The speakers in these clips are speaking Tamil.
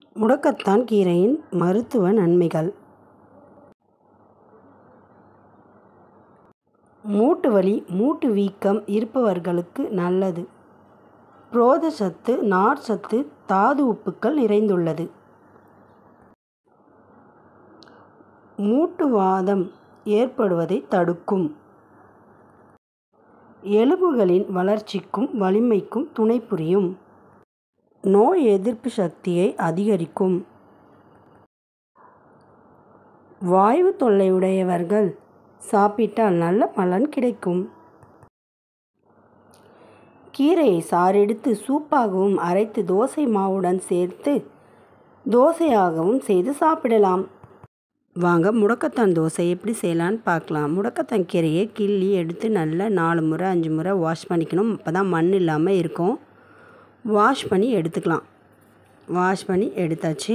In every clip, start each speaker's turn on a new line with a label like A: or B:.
A: முடக்கத்தான் கீரையின் மருத்துவ நன்மைகள் மூட்டு வலி மூட்டு வீக்கம் இருப்பவர்களுக்கு நல்லது புரதச்சத்து நார்ச்சத்து தாது உப்புக்கள் நிறைந்துள்ளது மூட்டு வாதம் ஏற்படுவதை தடுக்கும் எலும்புகளின் வளர்ச்சிக்கும் வலிமைக்கும் துணை புரியும் நோய் எதிர்ப்பு சக்தியை அதிகரிக்கும் வாய்வு தொல்லையுடையவர்கள் சாப்பிட்டால் நல்ல பலன் கிடைக்கும் கீரையை சாறெடுத்து சூப்பாகவும் அரைத்து தோசை மாவுடன் சேர்த்து தோசையாகவும் செய்து சாப்பிடலாம் வாங்க முடக்கத்தான் தோசை எப்படி செய்யலான்னு பார்க்கலாம் முடக்கத்தான் கீரையை கிள்ளி எடுத்து நல்லா நாலு முறை அஞ்சு முறை வாஷ் பண்ணிக்கணும் அப்போ தான் மண் இல்லாமல் இருக்கும் வாஷ் பண்ணி எடுத்துக்கலாம் வாஷ் பண்ணி எடுத்தாச்சு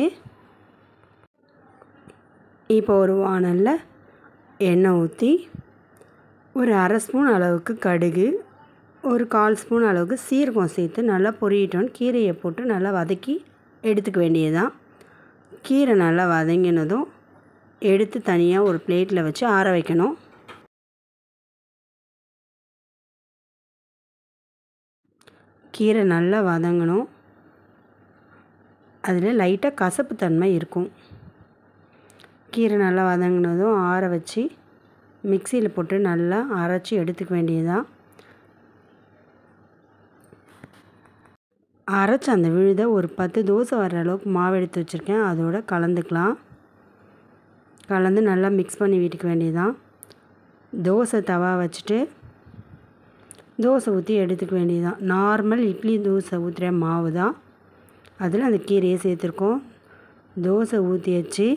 A: இப்போ ஒரு வானலில் எண்ணெய் ஊற்றி ஒரு அரை ஸ்பூன் அளவுக்கு கடுகு ஒரு கால் ஸ்பூன் அளவுக்கு சீரகம் சேர்த்து நல்லா பொரியட்டோன்னு கீரையை போட்டு நல்லா வதக்கி எடுத்துக்க வேண்டியதுதான் கீரை நல்லா வதங்கினதும் எடுத்து தனியாக ஒரு பிளேட்டில் வச்சு ஆற வைக்கணும் கீரை நல்லா வதங்கணும் அதில் லைட்டாக கசப்பு தன்மை இருக்கும் கீரை நல்லா வதங்கினதும் ஆற வச்சு மிக்சியில் போட்டு நல்லா அரைச்சி எடுத்துக்க வேண்டியதுதான் அரைச்சி அந்த விழுதை ஒரு பத்து தோசை வர்ற அளவுக்கு மாவு எடுத்து வச்சுருக்கேன் அதோட கலந்துக்கலாம் கலந்து நல்லா மிக்ஸ் பண்ணி விட்டுக்க வேண்டியதுதான் தோசை தவா வச்சுட்டு தோசை ஊற்றி எடுத்துக்க வேண்டியதுதான் நார்மல் இட்லி தோசை ஊற்றுற மாவு தான் அதில் அந்த கீரையை சேர்த்துருக்கோம் தோசை ஊற்றி வச்சு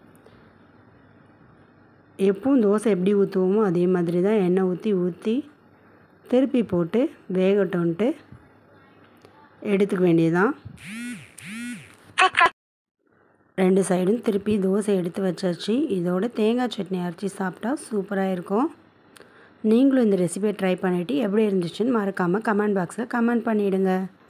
A: எப்பவும் தோசை எப்படி ஊற்றுவோமோ அதே மாதிரி தான் எண்ணெய் ஊற்றி ஊற்றி திருப்பி போட்டு வேகட்டோன்ட்டு எடுத்துக்க வேண்டியதுதான் ரெண்டு சைடும் திருப்பி தோசை எடுத்து வச்சாச்சு இதோட தேங்காய் சட்னி அரைச்சி சாப்பிட்டா சூப்பராக இருக்கும் நீங்களும் இந்த ரெசிபியை ட்ரை பண்ணிவிட்டு எப்படி இருந்துச்சுன்னு மறக்காமல் கமெண்ட் பாக்ஸில் கமெண்ட் பண்ணிவிடுங்க